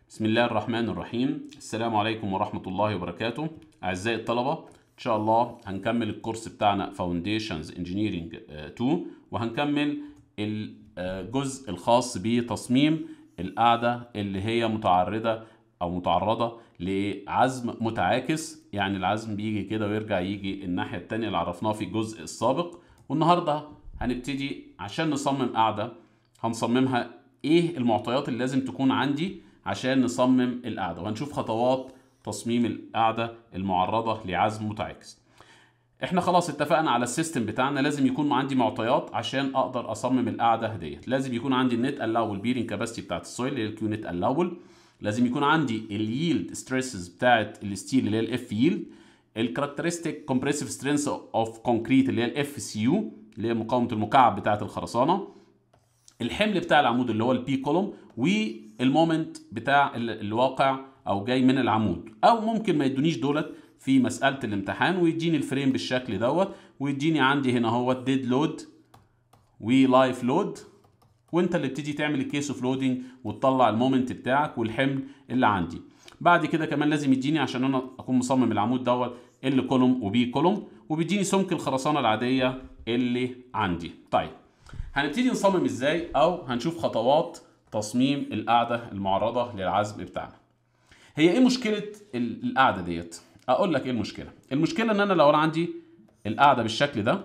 بسم الله الرحمن الرحيم السلام عليكم ورحمة الله وبركاته أعزائي الطلبة إن شاء الله هنكمل الكورس بتاعنا Foundations Engineering آه، 2 وهنكمل الجزء الخاص بتصميم القاعدة اللي هي متعرضة أو متعرضة لعزم متعاكس يعني العزم بيجي كده ويرجع يجي الناحية التانية اللي عرفناها في الجزء السابق والنهاردة هنبتدي عشان نصمم قاعدة هنصممها ايه المعطيات اللي لازم تكون عندي عشان نصمم القاعده وهنشوف خطوات تصميم القاعده المعرضه لعزم متعاكس احنا خلاص اتفقنا على السيستم بتاعنا لازم يكون عندي معطيات عشان اقدر اصمم القاعده ديت لازم يكون عندي النت الاول بيرنج كاباسيتي بتاعت السويل اللي هي الكيو نت الاول لازم يكون عندي اليلد ستريسز بتاعت الستيل اللي هي الاف ييلد الكاركترستيك كومبريسيف سترينث اوف كونكريت اللي هي الاف سي يو اللي هي مقاومه المكعب بتاعت الخرسانه الحمل بتاع العمود اللي هو البي كولوم والمومنت بتاع ال- الواقع او جاي من العمود او ممكن ما يدونيش دولت في مساله الامتحان ويديني الفريم بالشكل دوت ويديني عندي هنا هو ديد لود ولايف لود وانت اللي بتيجي تعمل الكيس اوف لودنج وتطلع المومنت بتاعك والحمل اللي عندي بعد كده كمان لازم يديني عشان انا اكون مصمم العمود دوت ال كولوم وبي كولوم وبيديني سمك الخرسانه العاديه اللي عندي طيب هنبتدي نصمم ازاي او هنشوف خطوات تصميم القاعده المعرضه للعزم بتاعنا هي ايه مشكله ال- القاعده ديت اقول لك ايه المشكله المشكله ان انا لو انا عندي القاعده بالشكل ده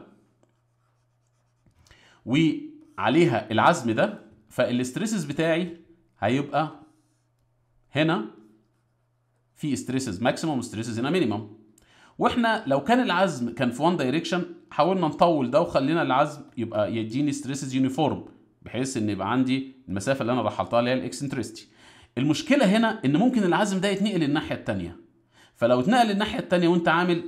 وعليها العزم ده فالاستريسز بتاعي هيبقى هنا في ستريسز ماكسيموم ستريسز هنا مينيمم واحنا لو كان العزم كان في وان دايركشن حاولنا نطول ده وخلينا العزم يبقى يديني ستريسز يونيفورم بحيث ان يبقى عندي المسافه اللي انا رحلتها اللي هي الاكسنتريستي المشكله هنا ان ممكن العزم ده يتنقل الناحيه الثانيه فلو اتنقل الناحيه الثانيه وانت عامل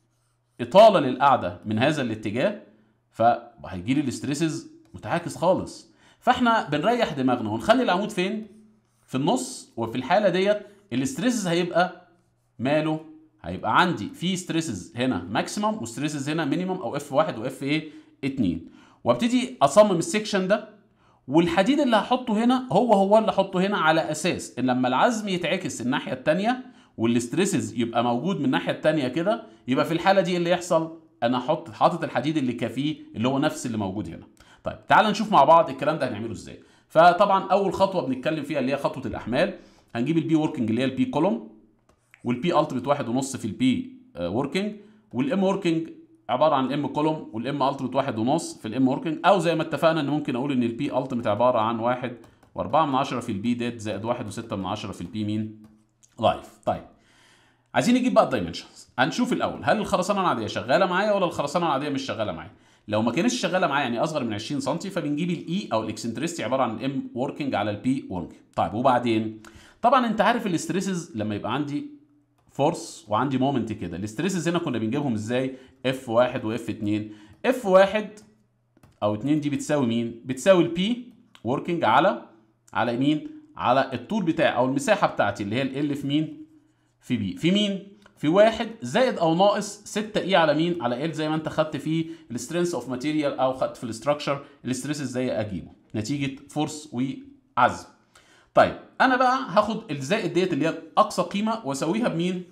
اطاله للقاعده من هذا الاتجاه فهيجي لي الاستريسز متعاكس خالص فاحنا بنريح دماغنا ونخلي العمود فين في النص وفي الحاله ديت الاستريسز هيبقى ماله هيبقى عندي في ستريسز هنا ماكسيمم وستريسز هنا مينيمم او اف 1 واف ايه 2 وابتدي اصمم السكشن ده والحديد اللي هحطه هنا هو هو اللي احطه هنا على اساس ان لما العزم يتعكس الناحيه الثانيه والستريسز يبقى موجود من الناحيه الثانيه كده يبقى في الحاله دي اللي يحصل انا احط حاطط الحديد اللي كافيه اللي هو نفس اللي موجود هنا طيب تعال نشوف مع بعض الكلام ده هنعمله ازاي فطبعا اول خطوه بنتكلم فيها اللي هي خطوه الاحمال هنجيب البي وركينج اللي هي البي كولوم والبي التيميت واحد ونص في البي وركينج والام وركينج عباره عن الام كولوم والام التيميت واحد ونص في الام وركينج او زي ما اتفقنا ان ممكن اقول ان البي التيميت عباره عن واحد واربعة من عشرة في البي ديد زائد واحد وستة من عشرة في البي مين لايف طيب عايزين نجيب بقى الدايمنشنز هنشوف الاول هل الخرسانه العاديه شغاله معايا ولا الخرسانه العاديه مش شغاله معايا لو ما كانتش شغاله معايا يعني اصغر من 20 سم فبنجيب الاي او الاكسنتريستي عباره عن الام وركينج على البي وركينج طيب وبعدين طبعا انت عارف الاستريسز لما يبقى عندي فورس وعندي مومنت كده الاستريسز هنا كنا بنجيبهم ازاي اف 1 واف 2 اف 1 او 2 دي بتساوي مين بتساوي البي وركينج على على مين على الطول بتاعي او المساحه بتاعتي اللي هي ال في مين في بي في مين في واحد زائد او ناقص 6 اي على مين على ال زي ما انت خدت في السترينث اوف ماتيريال او خدت في الاستراكشر الاستريس ازاي اجيبه نتيجه فورس وعزم طيب انا بقى هاخد الزائد ديت اللي هي اقصى قيمه واسويها بمين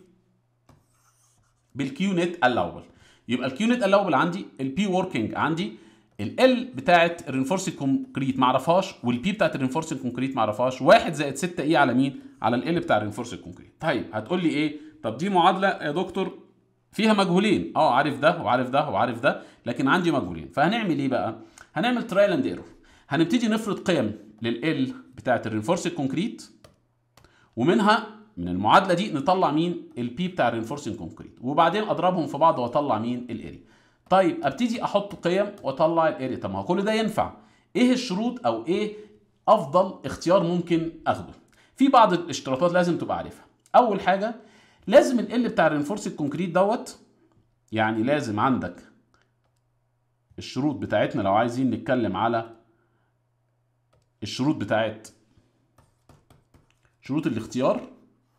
بالكيو نت الاول يبقى الكيو نت الاول عندي البي وركينج عندي ال بتاعت الرينفورسد كونكريت ما اعرفهاش والبي بتاعت الرينفورسد كونكريت ما اعرفهاش 1 زائد 6 اي على مين على ال بتاع الرينفورسد كونكريت طيب هتقول لي ايه طب دي معادله يا دكتور فيها مجهولين اه عارف ده وعارف ده وعارف ده لكن عندي مجهولين فهنعمل ايه بقى هنعمل ترايل اند ايرور هنبتدي نفرض قيم لل بتاعت الرينفورسد كونكريت ومنها من المعادله دي نطلع مين البي بتاع الرينفورسنج كونكريت وبعدين اضربهم في بعض واطلع مين الاري طيب ابتدي احط قيم واطلع الاري طب ما هو كل ده ينفع ايه الشروط او ايه افضل اختيار ممكن اخده في بعض الاشتراطات لازم تبقى عارفها اول حاجه لازم ال بتاع الرينفورسنج كونكريت دوت يعني لازم عندك الشروط بتاعتنا لو عايزين نتكلم على الشروط بتاعت شروط الاختيار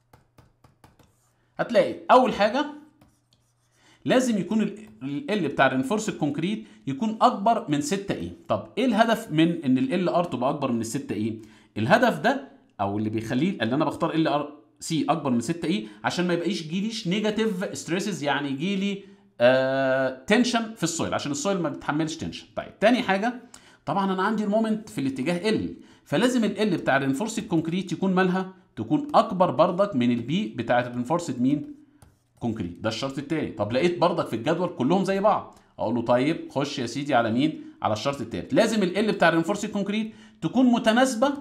هتلاقي اول حاجه لازم يكون ال بتاع الرينفورس كونكريت يكون اكبر من 6 اي طب ايه الهدف من ان ال ار تبقى اكبر من ال 6 اي الهدف ده او اللي بيخليه اللي انا بختار ال ار سي اكبر من 6 اي عشان ما يبقاش يجيليش نيجاتيف ستريسز يعني يجيلي آه تنشن في السويل عشان السويل ما بتحملش تنشن طيب تاني حاجه طبعا انا عندي المومنت في الاتجاه ال فلازم ال بتاع الرينفورسد كونكريت يكون مالها تكون اكبر بردك من البي بتاعت الرينفورسد مين كونكريت ده الشرط التاني طب لقيت بردك في الجدول كلهم زي بعض اقول له طيب خش يا سيدي على مين على الشرط التالت لازم ال بتاع الرينفورسد كونكريت تكون متناسبه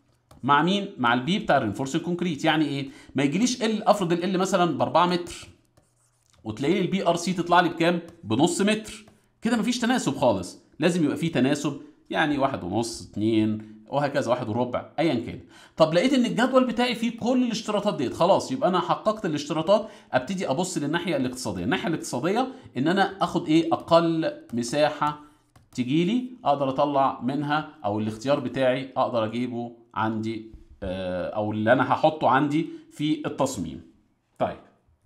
مع مين مع البي بتاع الرينفورسد كونكريت يعني ايه ما يجيليش ال افرض ال مثلا ب 4 متر وتلاقي لي البي ار سي تطلع لي بكام بنص متر كده مفيش تناسب خالص لازم يبقى فيه تناسب يعني واحد ونص اتنين وهكذا واحد وربع ايا كان طب لقيت ان الجدول بتاعي فيه كل الاشتراطات ديت خلاص يبقى انا حققت الاشتراطات ابتدي ابص للناحيه الاقتصاديه الناحيه الاقتصاديه ان انا اخد ايه اقل مساحه تجي لي اقدر اطلع منها او الاختيار بتاعي اقدر اجيبه عندي او اللي انا هحطه عندي في التصميم طيب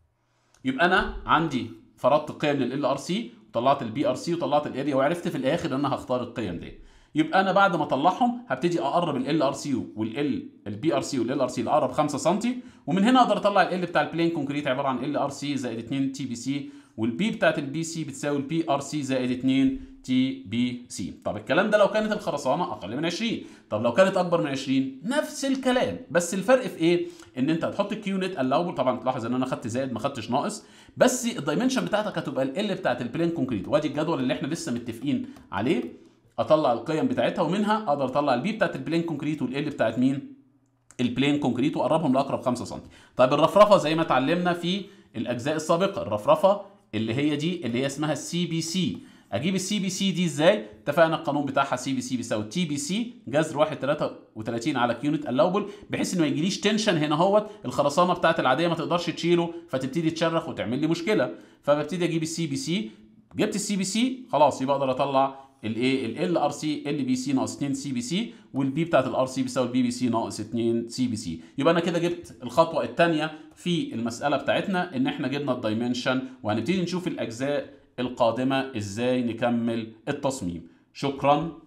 يبقى انا عندي فرضت القيم لل ار سي وطلعت البي ار سي وطلعت الاريا وعرفت في الاخر ان انا هختار القيم دي يبقى انا بعد ما اطلعهم هبتدي اقرب ال ار سي والال البي ار سي والال ار سي لاقرب 5 سم ومن هنا اقدر اطلع ال بتاع البلين كونكريت عباره عن ال ار سي زائد 2 تي بي سي والبي بتاعت البي سي بتساوي البي ار سي زائد 2 تي بي سي طب الكلام ده لو كانت الخرسانه اقل من 20 طب لو كانت اكبر من 20 نفس الكلام بس الفرق في ايه ان انت هتحط الكيو نت الاول طبعا تلاحظ ان انا خدت زائد ما خدتش ناقص بس الدايمنشن بتاعتك هتبقى ال بتاعت البلين كونكريت وادي الجدول اللي احنا لسه متفقين عليه اطلع القيم بتاعتها ومنها اقدر اطلع البي بتاعت البلين كونكريت والال بتاعت مين البلين كونكريت واقربهم لاقرب 5 سم طيب الرفرفه زي ما اتعلمنا في الاجزاء السابقه الرفرفه اللي هي دي اللي هي اسمها السي بي سي اجيب السي بي سي دي ازاي اتفقنا القانون بتاعها سي بي سي بيساوي تي بي سي جذر 1 33 على كيونت الاوبل بحيث انه ما يجيليش تنشن هنا اهوت الخرسانه بتاعت العاديه ما تقدرش تشيله فتبتدي تشرخ وتعمل لي مشكله فببتدي اجيب السي بي سي جبت السي بي سي خلاص يبقى اقدر اطلع الايه ال ار سي ال بي سي ناقص 2 سي بي سي والبي بتاعت الار سي بيساوي البي بي سي ناقص 2 سي بي سي يبقى انا كده جبت الخطوه الثانيه في المساله بتاعتنا ان احنا جبنا الدايمنشن وهنبتدي نشوف الاجزاء القادمه ازاي نكمل التصميم شكرا